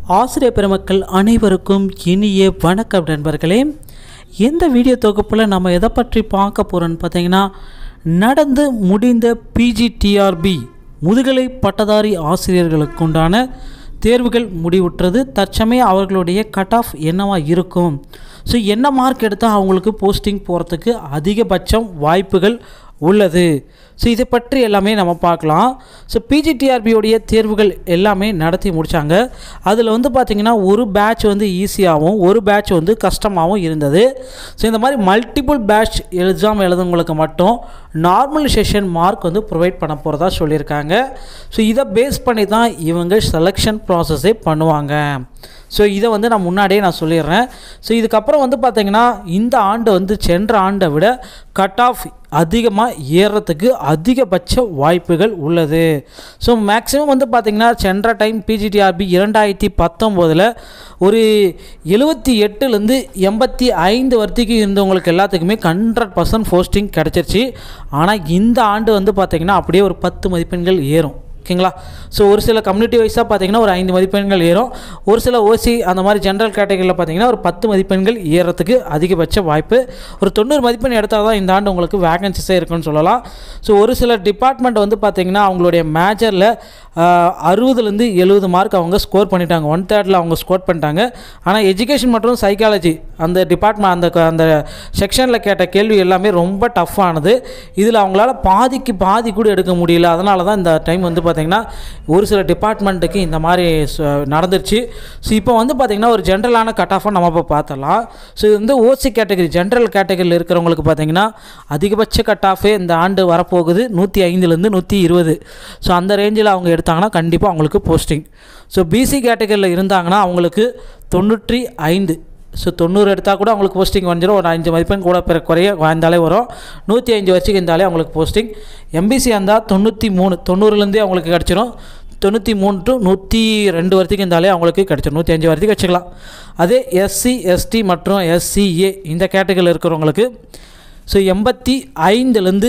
ஆசிரியர் பெருமக்கள் அனைவருக்கும் இனிய வணக்கம் நண்பர்களே இந்த வீடியோ தொகுப்பில் நம்ம எதை பற்றி பார்க்க போகிறோன்னு பார்த்தீங்கன்னா நடந்து முடிந்த பிஜிடிஆர்பி முதுகலை பட்டதாரி ஆசிரியர்களுக்கு உண்டான தேர்வுகள் முடிவுற்றது தற்சமயம் அவர்களுடைய கட் ஆஃப் என்னவா இருக்கும் ஸோ என்ன மார்க் எடுத்தால் அவங்களுக்கு போஸ்டிங் போகிறதுக்கு அதிகபட்சம் வாய்ப்புகள் உள்ளது ஸோ இதை பற்றி எல்லாமே நம்ம பார்க்கலாம் ஸோ பிஜிடிஆர்பியோடைய தேர்வுகள் எல்லாமே நடத்தி முடித்தாங்க அதில் வந்து பார்த்திங்கன்னா ஒரு பேட்ச் வந்து ஈஸியாகவும் ஒரு பேட்ச் வந்து கஷ்டமாகவும் இருந்தது ஸோ இந்த மாதிரி மல்டிபிள் பேட்ச் எக்ஸாம் எழுதுறவங்களுக்கு மட்டும் நார்மலைசேஷன் மார்க் வந்து ப்ரொவைட் பண்ண போகிறதா சொல்லியிருக்காங்க ஸோ இதை பேஸ் பண்ணி தான் இவங்க செலெக்ஷன் ப்ராசஸே பண்ணுவாங்க ஸோ இதை வந்து நான் முன்னாடியே நான் சொல்லிடுறேன் ஸோ இதுக்கப்புறம் வந்து பார்த்திங்கன்னா இந்த ஆண்டு வந்து சென்ற ஆண்டை விட கட் ஆஃப் அதிகமாக ஏறுறதுக்கு அதிகபட்ச வாய்ப்புகள் உள்ளது ஸோ மேக்ஸிமம் வந்து பார்த்திங்கன்னா சென்ற டைம் பிஜிடிஆர்பி இரண்டாயிரத்தி பத்தொம்போதில் ஒரு எழுபத்தி எட்டுலேருந்து எண்பத்தி ஐந்து வரைக்கும் இருந்தவங்களுக்கு எல்லாத்துக்குமே ஹண்ட்ரட் பர்சன்ட் போஸ்டிங் கிடச்சிருச்சு ஆனால் இந்த ஆண்டு வந்து பார்த்திங்கன்னா அப்படியே ஒரு பத்து மதிப்பெண்கள் ஏறும் ஓகேங்களா ஸோ ஒரு சில கம்யூனிட்டி வைஸாக பார்த்தீங்கன்னா ஒரு ஐந்து மதிப்பெண்கள் ஏறும் ஒரு சில ஓசி அந்த மாதிரி ஜென்ரல் கேட்டகரியில் பார்த்தீங்கன்னா ஒரு பத்து மதிப்பெண்கள் ஏறத்துக்கு அதிகபட்ச வாய்ப்பு ஒரு தொண்ணூறு மதிப்பெண் எடுத்தால் தான் இந்த ஆண்டு உங்களுக்கு வேகன்சிஸே இருக்குன்னு சொல்லலாம் ஸோ ஒரு சில டிபார்ட்மெண்ட் வந்து பார்த்தீங்கன்னா அவங்களுடைய மேஜரில் அறுபதுலேருந்து எழுபது மார்க் அவங்க ஸ்கோர் பண்ணிட்டாங்க ஒன் தேர்டில் அவங்க ஸ்கோர் பண்ணிட்டாங்க ஆனால் எஜுகேஷன் மற்றும் சைக்காலஜி அந்த டிபார்ட்மெண்ட் அந்த அந்த செக்ஷனில் கேட்ட கேள்வி எல்லாமே ரொம்ப டஃப்பானது இதில் அவங்களால பாதிக்கு பாதி கூட எடுக்க முடியல அதனால தான் இந்த டைம் வந்து பார்த்திங்கன்னா ஒரு சில டிபார்ட்மெண்ட்டுக்கு இந்த மாதிரி ச- நடந்துருச்சு ஸோ இப்போ வந்து பார்த்திங்கன்னா ஒரு ஜென்ரலான கட் ஆஃபாக நம்ம இப்போ பார்த்தலாம் ஸோ இது வந்து ஓசி கேட்டகரி ஜென்ரல் கேட்டகரியில் இருக்கிறவங்களுக்கு பார்த்திங்கன்னா அதிகபட்ச கட் ஆஃபே இந்த ஆண்டு வரப்போகுது நூற்றி ஐந்துலேருந்து நூற்றி இருபது ஸோ அந்த ரேஞ்சில் அவங்க எடுத்தாங்கன்னா கண்டிப்பாக அவங்களுக்கு போஸ்டிங் ஸோ பிசி கேட்டகரியில் இருந்தாங்கன்னா அவங்களுக்கு தொண்ணூற்றி ஐந்து ஸோ தொண்ணூறு எடுத்தால் கூட அவங்களுக்கு போஸ்டிங் வந்துடும் ஒரு அஞ்சு மதிப்பெண் கூட பிற குறைய வாழ்ந்தாலே வரும் நூற்றி அஞ்சு வச்சுக்கு இருந்தாலே அவங்களுக்கு போஸ்டிங் எம்பிசி இருந்தால் தொண்ணூற்றி மூணு தொண்ணூறுலேருந்தே அவங்களுக்கு கிடச்சிரும் தொண்ணூற்றி மூணு டு நூற்றி ரெண்டு வரைக்கும் இருந்தாலே அவங்களுக்கு கிடச்சிரும் நூற்றி அஞ்சு வரைக்கும் வச்சுக்கலாம் அதே எஸ்சி எஸ்டி மற்றும் எஸ்சிஏ இந்த கேட்டகரியில் இருக்கிறவங்களுக்கு ஸோ எண்பத்தி ஐந்துலேருந்து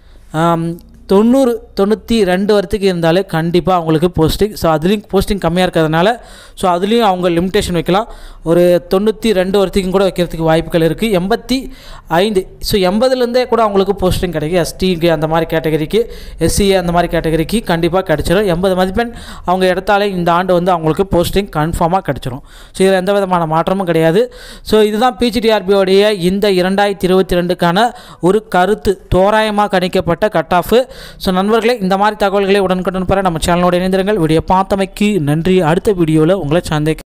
தொண்ணூறு தொண்ணூற்றி ரெண்டு வரைக்கும் இருந்தாலே கண்டிப்பாக அவங்களுக்கு போஸ்டிங் ஸோ அதுலேயும் போஸ்டிங் கம்மியாக இருக்கிறதுனால ஸோ அதுலேயும் அவங்க லிமிட்டேஷன் வைக்கலாம் ஒரு தொண்ணூற்றி ரெண்டு வரைக்கும் கூட வைக்கிறதுக்கு வாய்ப்புகள் இருக்குது எண்பத்தி ஐந்து ஸோ எண்பதுலேருந்தே கூட அவங்களுக்கு போஸ்டிங் கிடைக்கும் எஸ்டிக்கு அந்த மாதிரி கேட்டகரிக்கு எஸ்சிஏ அந்த மாதிரி கேட்டகரிக்கு கண்டிப்பாக கிடச்சிரும் எண்பது மதிப்பெண் அவங்க எடுத்தாலே இந்த ஆண்டு வந்து அவங்களுக்கு போஸ்டிங் கன்ஃபார்மாக கிடச்சிரும் ஸோ இதில் எந்த விதமான மாற்றமும் கிடையாது ஸோ இதுதான் பிஜிடிஆர்பியோடைய இந்த இரண்டாயிரத்தி இருபத்தி ரெண்டுக்கான ஒரு கருத்து தோராயமாக கணிக்கப்பட்ட கட் ஆஃப் ஸோ நண்பர்களே இந்த மாதிரி தகவல்களை உடனுக்குடன் பெற நம்ம சேனலோட இணைந்திருங்கள் வீடியோ பார்த்தமைக்கு நன்றி அடுத்த வீடியோவில் உங்களை சந்திக்க